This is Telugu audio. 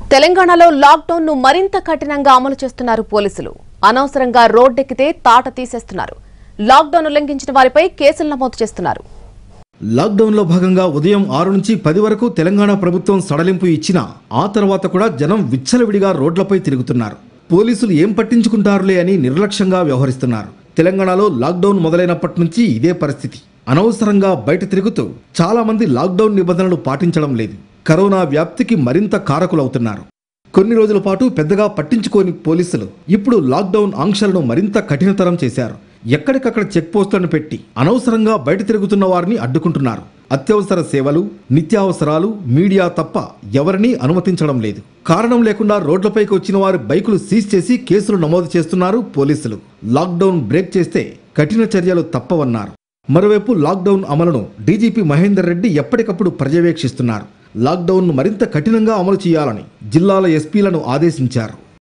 తెలంగాణలో లాక్డౌన్ ను మరింత కఠినంగా అమలు చేస్తున్నారు పోలీసులు అనవసరంగా రోడ్డెక్కితే తాట తీసేస్తున్నారు లాక్డౌన్ ఉల్లంఘించిన వారిపై కేసులు నమోదు చేస్తున్నారు లాక్డౌన్లో భాగంగా ఉదయం ఆరు నుంచి పది వరకు తెలంగాణ ప్రభుత్వం సడలింపు ఇచ్చినా ఆ తర్వాత కూడా జనం విచ్చలవిడిగా రోడ్లపై తిరుగుతున్నారు పోలీసులు ఏం పట్టించుకుంటారులే అని నిర్లక్ష్యంగా వ్యవహరిస్తున్నారు తెలంగాణలో లాక్డౌన్ మొదలైనప్పటి నుంచి ఇదే పరిస్థితి అనవసరంగా బయట తిరుగుతూ చాలా మంది లాక్డౌన్ నిబంధనలు పాటించడం లేదు కరోనా వ్యాప్తికి మరింత కారకులవుతున్నారు కొన్ని రోజుల పాటు పెద్దగా పట్టించుకోని పోలీసులు ఇప్పుడు లాక్డౌన్ ఆంక్షలను మరింత కఠినతరం చేశారు ఎక్కడికక్కడ చెక్ పోస్టులను పెట్టి అనవసరంగా బయట తిరుగుతున్న వారిని అడ్డుకుంటున్నారు అత్యవసర సేవలు నిత్యావసరాలు మీడియా తప్ప ఎవరినీ అనుమతించడం లేదు కారణం లేకుండా రోడ్లపైకి వచ్చిన వారి బైకులు సీజ్ చేసి కేసులు నమోదు చేస్తున్నారు పోలీసులు లాక్డౌన్ బ్రేక్ చేస్తే కఠిన చర్యలు తప్పవన్నారు మరోవైపు లాక్డౌన్ అమలును డీజీపీ మహేందర్ రెడ్డి ఎప్పటికప్పుడు పర్యవేక్షిస్తున్నారు లాక్డౌన్ను మరింత కఠినంగా అమలు చేయాలని జిల్లాల ఎస్పీలను ఆదేశించారు